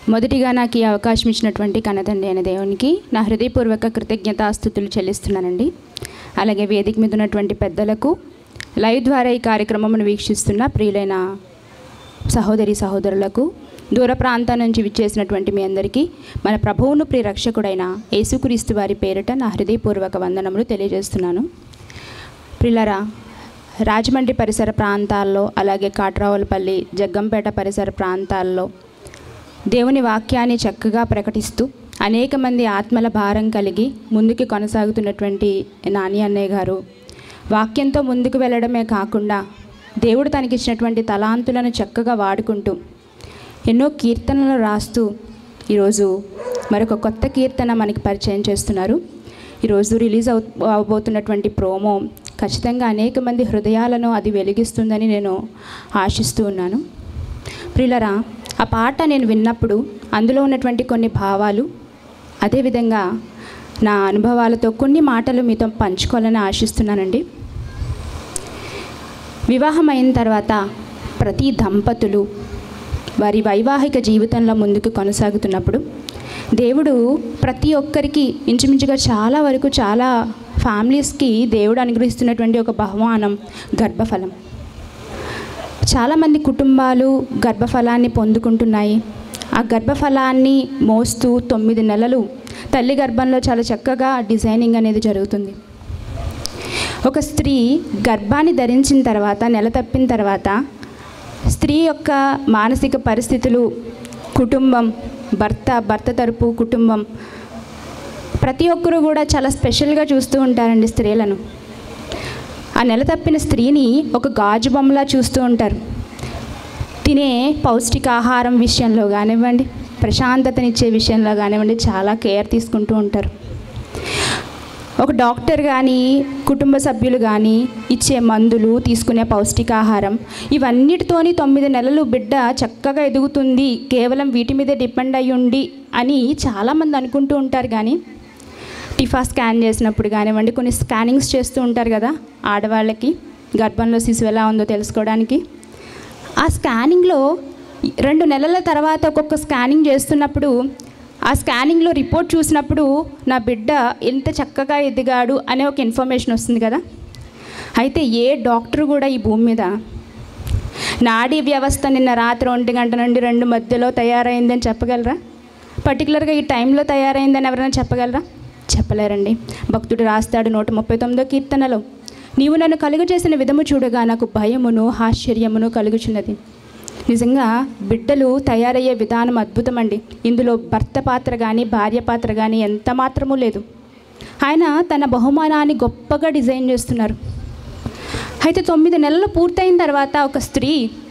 మొదటిగా నాకు ఈ అవకాశం ఇచ్చినటువంటి కనతండ్రి అయిన దేవునికి నా హృదయపూర్వక కృతజ్ఞతాస్థుతులు చెల్లిస్తున్నానండి అలాగే వేదిక మీద ఉన్నటువంటి పెద్దలకు లైవ్ ద్వారా ఈ కార్యక్రమమును వీక్షిస్తున్న ప్రియులైన సహోదరి సహోదరులకు దూర ప్రాంతం నుంచి విచ్చేసినటువంటి మీ అందరికీ మన ప్రభువును ప్రియ రక్షకుడైన యేసుక్రీస్తు వారి పేరిట నా హృదయపూర్వక వందనములు తెలియజేస్తున్నాను ప్రిల్లరా రాజమండ్రి పరిసర ప్రాంతాల్లో అలాగే కాట్రావులపల్లి జగ్గంపేట పరిసర ప్రాంతాల్లో దేవుని వాక్యాన్ని చక్కగా ప్రకటిస్తూ అనేక మంది ఆత్మల భారం కలిగి ముందుకు కొనసాగుతున్నటువంటి నాని అన్నయ్య గారు వాక్యంతో ముందుకు వెళ్ళడమే కాకుండా దేవుడు తనకిచ్చినటువంటి తలాంతులను చక్కగా వాడుకుంటూ ఎన్నో కీర్తనలు రాస్తూ ఈరోజు మరొక కొత్త కీర్తన మనకి పరిచయం చేస్తున్నారు ఈరోజు రిలీజ్ అవు అవబోతున్నటువంటి ప్రోమో ఖచ్చితంగా అనేక మంది హృదయాలను అది వెలిగిస్తుందని నేను ఆశిస్తూ ఉన్నాను ప్రిలరా ఆ పాట నేను విన్నప్పుడు అందులో ఉన్నటువంటి కొన్ని భావాలు అదేవిధంగా నా అనుభవాలతో కొన్ని మాటలు మీతో పంచుకోవాలని ఆశిస్తున్నానండి వివాహం అయిన తర్వాత ప్రతి దంపతులు వారి వైవాహిక జీవితంలో ముందుకు కొనసాగుతున్నప్పుడు దేవుడు ప్రతి ఒక్కరికి ఇంచుమించుగా చాలా వరకు చాలా ఫ్యామిలీస్కి దేవుడు అనుగ్రహిస్తున్నటువంటి ఒక బహుమానం గర్భఫలం చాలామంది కుటుంబాలు గర్భఫలాన్ని పొందుకుంటున్నాయి ఆ గర్భఫలాన్ని మోస్తూ తొమ్మిది నెలలు తల్లి గర్భంలో చాలా చక్కగా డిజైనింగ్ అనేది జరుగుతుంది ఒక స్త్రీ గర్భాన్ని ధరించిన తర్వాత నెల తప్పిన తర్వాత స్త్రీ యొక్క మానసిక పరిస్థితులు కుటుంబం భర్త భర్త తరపు కుటుంబం ప్రతి ఒక్కరూ కూడా చాలా స్పెషల్గా చూస్తూ ఉంటారండి స్త్రీలను ఆ నెల తప్పిన స్త్రీని ఒక గాజు బొమ్మలా చూస్తూ ఉంటారు తినే పౌష్టికాహారం విషయంలో కానివ్వండి ప్రశాంతతనిచ్చే విషయంలో కానివ్వండి చాలా కేర్ తీసుకుంటూ ఉంటారు ఒక డాక్టర్ కానీ కుటుంబ సభ్యులు కానీ ఇచ్చే మందులు తీసుకునే పౌష్టికాహారం ఇవన్నిటితోని తొమ్మిది నెలలు బిడ్డ చక్కగా ఎదుగుతుంది కేవలం వీటి మీదే డిపెండ్ అయి ఉండి అని చాలామంది అనుకుంటూ ఉంటారు కానీ టిఫా స్కాన్ చేసినప్పుడు కానివ్వండి కొన్ని స్కానింగ్స్ చేస్తూ ఉంటారు కదా ఆడవాళ్ళకి గర్భంలో శిశువు ఎలా ఉందో తెలుసుకోవడానికి ఆ స్కానింగ్లో రెండు నెలల తర్వాత ఒక్కొక్క స్కానింగ్ చేస్తున్నప్పుడు ఆ స్కానింగ్లో రిపోర్ట్ చూసినప్పుడు నా బిడ్డ ఎంత చక్కగా ఎదిగాడు అనే ఒక ఇన్ఫర్మేషన్ వస్తుంది కదా అయితే ఏ డాక్టర్ కూడా ఈ భూమి మీద నాడీ వ్యవస్థ నిన్న రాత్రి ఒంటి గంట నుండి రెండు మధ్యలో తయారైందని చెప్పగలరా పర్టికులర్గా ఈ టైంలో తయారైందని ఎవరైనా చెప్పగలరా చెప్పలేరండి భక్తుడు రాస్తాడు నూట ముప్పై తొమ్మిదో కీర్తనలో నీవు నన్ను కలుగు చేసిన విధము చూడగా నాకు భయమును ఆశ్చర్యమును కలుగుచున్నది నిజంగా బిడ్డలు తయారయ్యే విధానం అద్భుతమండి ఇందులో భర్త పాత్ర కానీ భార్య పాత్ర కానీ ఎంత మాత్రమూ లేదు ఆయన తన బహుమానాన్ని గొప్పగా డిజైన్ చేస్తున్నారు అయితే తొమ్మిది నెలలు పూర్తయిన తర్వాత ఒక స్త్రీ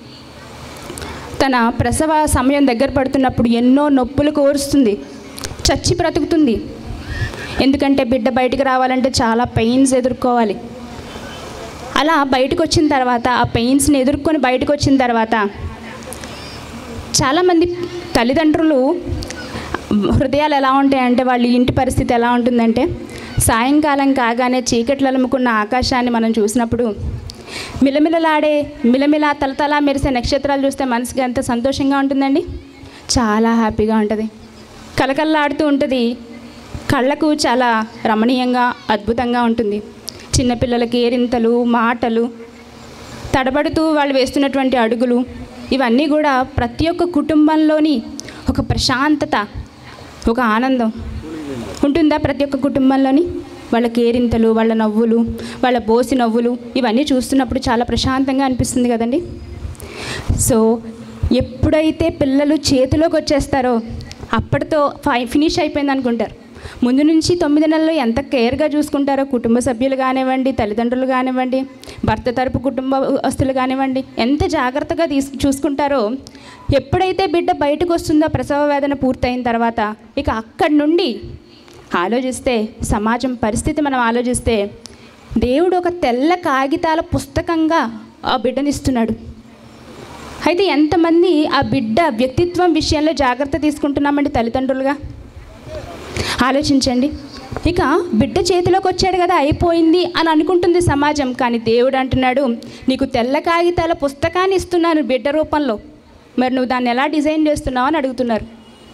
తన ప్రసవ సమయం దగ్గర పడుతున్నప్పుడు ఎన్నో నొప్పులు కోరుస్తుంది చచ్చి బ్రతుకుతుంది ఎందుకంటే బిడ్డ బయటికి రావాలంటే చాలా పెయిన్స్ ఎదుర్కోవాలి అలా బయటకు వచ్చిన తర్వాత ఆ పెయిన్స్ని ఎదుర్కొని బయటకు వచ్చిన తర్వాత చాలామంది తల్లిదండ్రులు హృదయాలు ఎలా ఉంటాయంటే వాళ్ళ ఇంటి పరిస్థితి ఎలా ఉంటుందంటే సాయంకాలం కాగానే చీకట్లు అలుముకున్న ఆకాశాన్ని మనం చూసినప్పుడు మిలమిలలాడే మిలమిల తలతలా మెరిసే నక్షత్రాలు చూస్తే మనసుకి ఎంత సంతోషంగా ఉంటుందండి చాలా హ్యాపీగా ఉంటుంది కలకల్లాడుతూ ఉంటుంది కళ్ళకు చాలా రమణీయంగా అద్భుతంగా ఉంటుంది చిన్నపిల్లలకి ఏరింతలు మాటలు తడబడుతూ వాళ్ళు వేస్తున్నటువంటి అడుగులు ఇవన్నీ కూడా ప్రతి ఒక్క కుటుంబంలోని ఒక ప్రశాంతత ఒక ఆనందం ఉంటుందా ప్రతి ఒక్క కుటుంబంలోని వాళ్ళ కేరింతలు వాళ్ళ నవ్వులు వాళ్ళ బోసి నవ్వులు ఇవన్నీ చూస్తున్నప్పుడు చాలా ప్రశాంతంగా అనిపిస్తుంది కదండి సో ఎప్పుడైతే పిల్లలు చేతిలోకి వచ్చేస్తారో అప్పటితో ఫై ఫినిష్ అయిపోయింది అనుకుంటారు ముందు నుంచి తొమ్మిది నెలలు ఎంత కేర్గా చూసుకుంటారో కుటుంబ సభ్యులు కానివ్వండి తల్లిదండ్రులు కానివ్వండి భర్త తరపు కుటుంబస్తులు కానివ్వండి ఎంత జాగ్రత్తగా తీసు చూసుకుంటారో ఎప్పుడైతే బిడ్డ బయటకు వస్తుందో ప్రసవ వేదన పూర్తయిన తర్వాత ఇక అక్కడి నుండి ఆలోచిస్తే సమాజం పరిస్థితి మనం ఆలోచిస్తే దేవుడు ఒక తెల్ల కాగితాల పుస్తకంగా ఆ బిడ్డనిస్తున్నాడు అయితే ఎంతమంది ఆ బిడ్డ వ్యక్తిత్వం విషయంలో జాగ్రత్త తీసుకుంటున్నామండి తల్లిదండ్రులుగా ఆలోచించండి ఇక బిడ్డ చేతిలోకి వచ్చాడు కదా అయిపోయింది అని అనుకుంటుంది సమాజం కానీ దేవుడు అంటున్నాడు నీకు తెల్ల కాగితాల పుస్తకాన్ని ఇస్తున్నాను బిడ్డ రూపంలో మరి నువ్వు దాన్ని ఎలా డిజైన్ చేస్తున్నావు అని అడుగుతున్నారు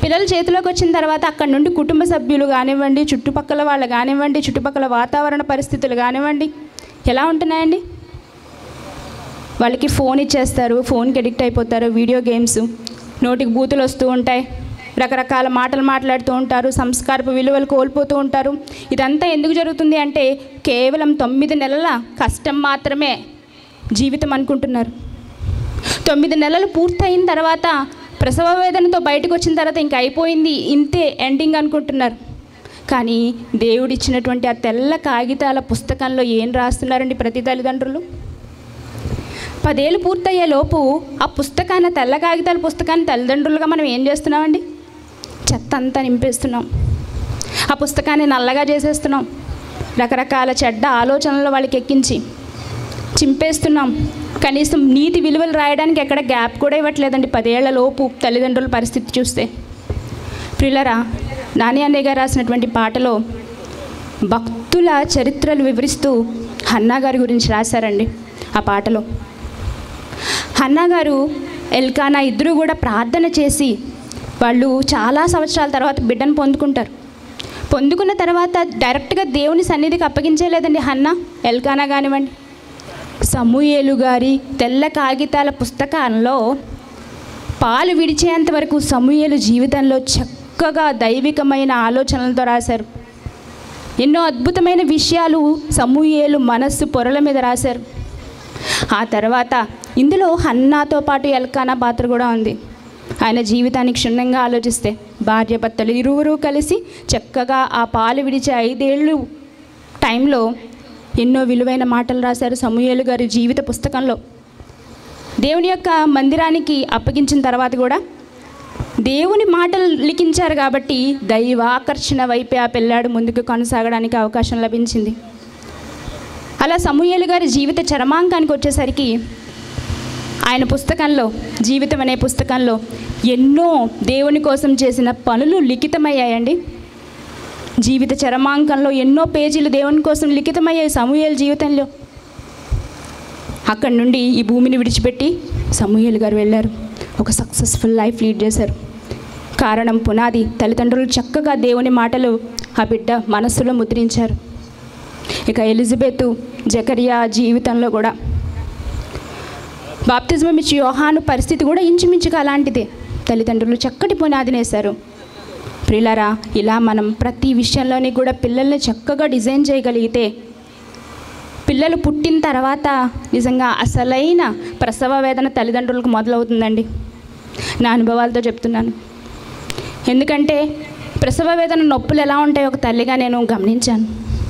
పిల్లల చేతిలోకి వచ్చిన తర్వాత అక్కడ నుండి కుటుంబ సభ్యులు కానివ్వండి చుట్టుపక్కల వాళ్ళు కానివ్వండి చుట్టుపక్కల వాతావరణ పరిస్థితులు కానివ్వండి ఎలా ఉంటున్నాయండి వాళ్ళకి ఫోన్ ఇచ్చేస్తారు ఫోన్కి అడిక్ట్ అయిపోతారు వీడియో గేమ్స్ నోటికి బూతులు వస్తూ ఉంటాయి రకరకాల మాటలు మాట్లాడుతూ ఉంటారు సంస్కారపు విలువలు కోల్పోతూ ఉంటారు ఇదంతా ఎందుకు జరుగుతుంది అంటే కేవలం తొమ్మిది నెలల కష్టం మాత్రమే జీవితం అనుకుంటున్నారు తొమ్మిది నెలలు పూర్తయిన తర్వాత ప్రసవ వేదనతో బయటకు వచ్చిన తర్వాత ఇంక అయిపోయింది ఇంతే ఎండింగ్ అనుకుంటున్నారు కానీ దేవుడిచ్చినటువంటి ఆ తెల్ల కాగితాల పుస్తకంలో ఏం రాస్తున్నారండి ప్రతి తల్లిదండ్రులు పదేళ్ళు పూర్తయ్యే లోపు ఆ పుస్తకాన్ని తెల్ల కాగితాల పుస్తకాన్ని తల్లిదండ్రులుగా మనం ఏం చేస్తున్నామండి చెత్త అంతా నింపేస్తున్నాం ఆ పుస్తకాన్ని నల్లగా చేసేస్తున్నాం రకరకాల చెడ్డ ఆలోచనలు వాళ్ళకి ఎక్కించి చింపేస్తున్నాం కనీసం నీతి విలువలు రాయడానికి ఎక్కడ గ్యాప్ కూడా ఇవ్వట్లేదండి పదేళ్ల లోపు తల్లిదండ్రుల పరిస్థితి చూస్తే ప్రిల్లరా నాని అన్నయ్య గారు రాసినటువంటి పాటలో భక్తుల చరిత్రలు వివరిస్తూ హన్నా గారి గురించి రాశారండి ఆ పాటలో హన్నా గారు ఎల్కానా ఇద్దరు కూడా ప్రార్థన చేసి వాళ్ళు చాలా సంవత్సరాల తర్వాత బిడ్డను పొందుకుంటారు పొందుకున్న తర్వాత డైరెక్ట్గా దేవుని సన్నిధికి అప్పగించలేదండి హన్నా ఎల్కానా కానివ్వండి సమూయేలు గారి తెల్ల కాగితాల పుస్తకంలో పాలు విడిచేంత వరకు సమూయేలు జీవితంలో చక్కగా దైవికమైన ఆలోచనలతో రాశారు ఎన్నో అద్భుతమైన విషయాలు సమూయేలు మనస్సు పొరల మీద రాశారు ఆ తర్వాత ఇందులో హన్నాతో పాటు ఎల్కానా పాత్ర కూడా ఉంది ఆయన జీవితాన్ని క్షుణ్ణంగా ఆలోచిస్తే భార్య భర్తలు ఇరువురు కలిసి చక్కగా ఆ పాలు విడిచే ఐదేళ్ళు టైంలో ఎన్నో విలువైన మాటలు రాశారు సమూహేలు గారి జీవిత పుస్తకంలో దేవుని యొక్క మందిరానికి అప్పగించిన తర్వాత కూడా దేవుని మాటలు లిఖించారు కాబట్టి దైవ ఆకర్షణ వైపే ఆ పిల్లాడు ముందుకు కొనసాగడానికి అవకాశం లభించింది అలా సమూహేలు గారి జీవిత చరమాంకానికి వచ్చేసరికి ఆయన పుస్తకంలో జీవితం అనే పుస్తకంలో ఎన్నో దేవుని కోసం చేసిన పనులు లిఖితమయ్యాయండి జీవిత చరమాంకంలో ఎన్నో పేజీలు దేవుని కోసం లిఖితమయ్యాయి సమూహేల జీవితంలో అక్కడి నుండి ఈ భూమిని విడిచిపెట్టి సమూహేలు గారు వెళ్ళారు ఒక సక్సెస్ఫుల్ లైఫ్ లీడ్ చేశారు కారణం పునాది తల్లిదండ్రులు చక్కగా దేవుని మాటలు ఆ బిడ్డ మనస్సులో ముద్రించారు ఇక ఎలిజబెత్ జకరియా జీవితంలో కూడా బాప్తిజం ఇచ్చి యోహాను పరిస్థితి కూడా ఇంచుమించుగా అలాంటిదే తల్లిదండ్రులు చక్కటి పునాదినేశారు ప్రిలరా ఇలా మనం ప్రతి విషయంలోని కూడా పిల్లల్ని చక్కగా డిజైన్ చేయగలిగితే పిల్లలు పుట్టిన తర్వాత నిజంగా అసలైన ప్రసవ వేదన తల్లిదండ్రులకు మొదలవుతుందండి నా అనుభవాలతో చెప్తున్నాను ఎందుకంటే ప్రసవ వేదన నొప్పులు ఎలా ఉంటాయో ఒక తల్లిగా నేను గమనించాను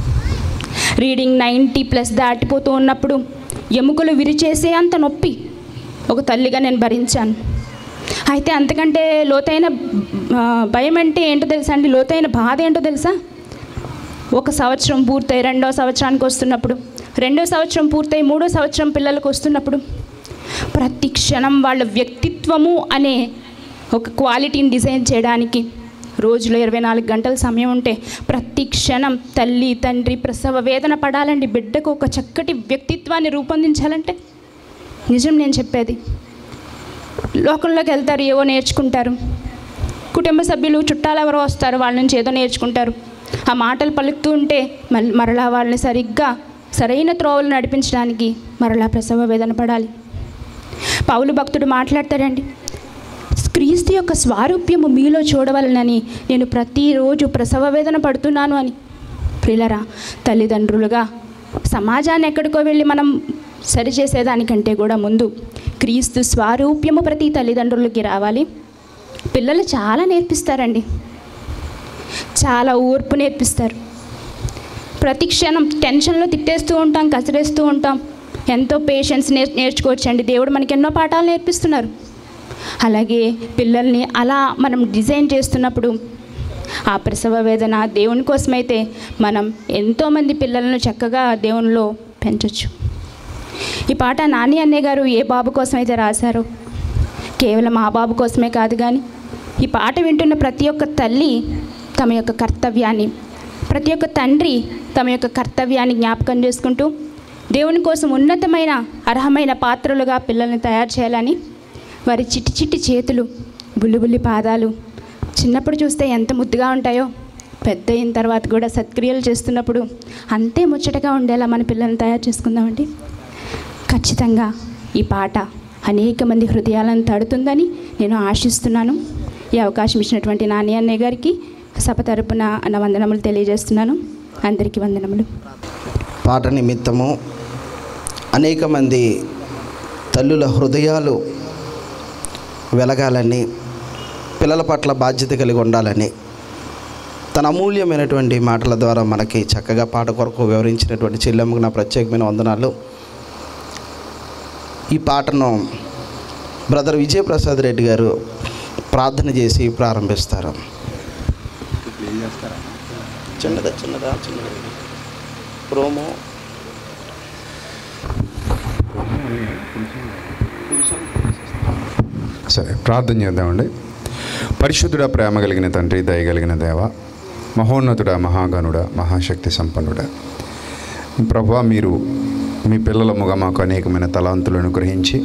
రీడింగ్ నైంటీ ప్లస్ దాటిపోతూ ఉన్నప్పుడు ఎముకలు విరిచేసే అంత నొప్పి ఒక తల్లిగా నేను భరించాను అయితే అంతకంటే లోతైన ఆ, భయం అంటే ఏంటో తెలుసా అండి లోతైన బాధ ఏంటో తెలుసా ఒక సంవత్సరం పూర్తయి రెండో సంవత్సరానికి వస్తున్నప్పుడు రెండో సంవత్సరం పూర్తయి మూడో సంవత్సరం పిల్లలకు వస్తున్నప్పుడు ప్రతి క్షణం వాళ్ళ వ్యక్తిత్వము అనే ఒక క్వాలిటీని డిజైన్ చేయడానికి రోజులో ఇరవై నాలుగు గంటల సమయం ఉంటే ప్రతి క్షణం తల్లి తండ్రి ప్రసవ వేదన పడాలండి బిడ్డకు ఒక చక్కటి వ్యక్తిత్వాన్ని రూపొందించాలంటే నిజం నేను చెప్పేది లోకంలోకి వెళ్తారు ఏవో నేర్చుకుంటారు కుటుంబ సభ్యులు చుట్టాలు ఎవరో వస్తారు వాళ్ళ నుంచి ఏదో నేర్చుకుంటారు ఆ మాటలు పలుకుతూ ఉంటే మళ్ళీ మరలా వాళ్ళని సరిగ్గా సరైన త్రోవలు నడిపించడానికి మరలా ప్రసవ వేదన పడాలి పౌలు భక్తుడు మాట్లాడతాడండి క్రీస్తు యొక్క స్వారూప్యము మీలో చూడవలనని నేను ప్రతిరోజు ప్రసవ వేదన పడుతున్నాను అని ప్రిలరా తల్లిదండ్రులుగా సమాజాన్ని ఎక్కడికో వెళ్ళి మనం సరిచేసేదానికంటే కూడా ముందు క్రీస్తు స్వారూప్యము ప్రతి తల్లిదండ్రులకి రావాలి పిల్లలు చాలా నేర్పిస్తారండి చాలా ఓర్పు నేర్పిస్తారు ప్రతి క్షణం టెన్షన్లో తిట్టేస్తూ ఉంటాం కసిరేస్తూ ఉంటాం ఎంతో పేషెన్స్ నేర్ నేర్చుకోవచ్చండి దేవుడు మనకి ఎన్నో పాఠాలు నేర్పిస్తున్నారు అలాగే పిల్లల్ని అలా మనం డిజైన్ చేస్తున్నప్పుడు ఆ ప్రసవ వేదన దేవుని కోసమైతే మనం ఎంతోమంది పిల్లలను చక్కగా దేవునిలో పెంచవచ్చు ఈ పాట నాని అన్నయ్య గారు ఏ బాబు కోసం అయితే రాశారో కేవలం ఆ బాబు కోసమే కాదు కానీ ఈ పాట వింటున్న ప్రతి ఒక్క తల్లి తమ యొక్క కర్తవ్యాన్ని ప్రతి ఒక్క తండ్రి తమ యొక్క కర్తవ్యాన్ని జ్ఞాపకం చేసుకుంటూ దేవుని కోసం ఉన్నతమైన అర్హమైన పాత్రలుగా పిల్లల్ని తయారు చేయాలని వారి చిట్టి చిట్టి చేతులు బుల్లిబుల్లి పాదాలు చిన్నప్పుడు చూస్తే ఎంత ముద్దుగా ఉంటాయో పెద్ద అయిన తర్వాత కూడా సత్క్రియలు చేస్తున్నప్పుడు అంతే ముచ్చటగా ఉండేలా మన పిల్లల్ని తయారు చేసుకుందామండి ఖచ్చితంగా ఈ పాట అనేక మంది హృదయాలను తడుతుందని నేను ఆశిస్తున్నాను ఈ అవకాశం ఇచ్చినటువంటి నాని అన్నయ్య గారికి సభ తరపున నా వందనములు తెలియజేస్తున్నాను అందరికీ వందనములు పాట నిమిత్తము అనేక మంది తల్లుల హృదయాలు వెలగాలని పిల్లల పట్ల బాధ్యత కలిగి ఉండాలని తన అమూల్యమైనటువంటి మాటల ద్వారా మనకి చక్కగా పాట కొరకు వివరించినటువంటి చెల్లెమ్మకు నా ప్రత్యేకమైన వందనాలు ఈ పాటను బ్రదర్ విజయప్రసాద్ రెడ్డి గారు ప్రార్థన చేసి ప్రారంభిస్తారు చిన్నదా చిన్నదా చిన్నదా ప్రోమో సరే ప్రార్థన చేద్దామండి పరిశుద్ధుడ ప్రేమ కలిగిన తండ్రి దయగలిగిన దేవ మహోన్నతుడ మహాగణుడ మహాశక్తి సంపన్నుడ ప్రభా మీరు మీ పిల్లలముగా మాకు అనేకమైన తలాంతులను గ్రహించి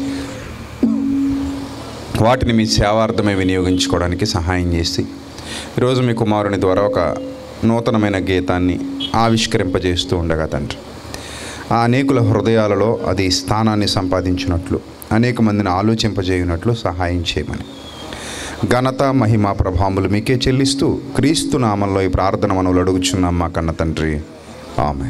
వాటిని మీ సేవార్థమే వినియోగించుకోవడానికి సహాయం చేసి ఈరోజు మీ కుమారుని ద్వారా ఒక నూతనమైన గీతాన్ని ఆవిష్కరింపజేస్తూ ఉండగా తండ్రి ఆ అనేకుల హృదయాలలో అది స్థానాన్ని సంపాదించినట్లు అనేక మందిని ఆలోచింపజేయునట్లు సహాయం చేయమని ఘనత మహిమ ప్రభాములు మీకే చెల్లిస్తూ క్రీస్తు నామంలో ఈ ప్రార్థన మనవులు అడుగుచున్నాం మా కన్న తండ్రి ఆమె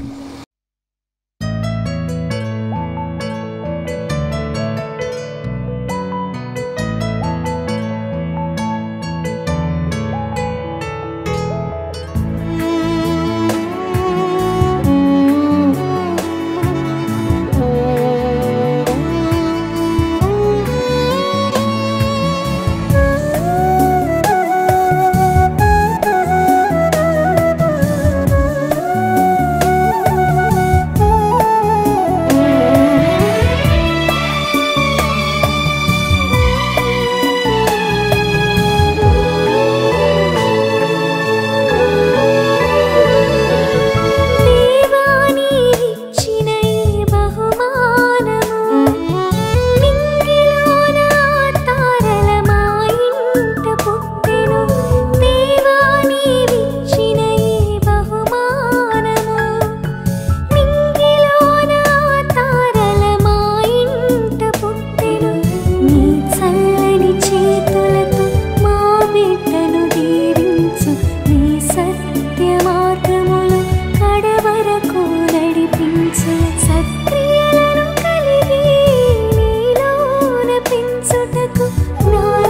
దేవాని ఇచ్చిన ఈ బహుమానము నింగిలోన తారల మా ఇంట పుట్టెను దేవాని ఇచ్చిన ఈ బహుమానము నింగిలోన తారల మా ఇంట పుట్టెను నీ చల్లని చేతులతో మా బిడ్డను దీవించు నీ సత్య మార్గములు కడవరకు నడిపించు సత్క్రియలను కలిగి నీలోన పెంచుటకు నా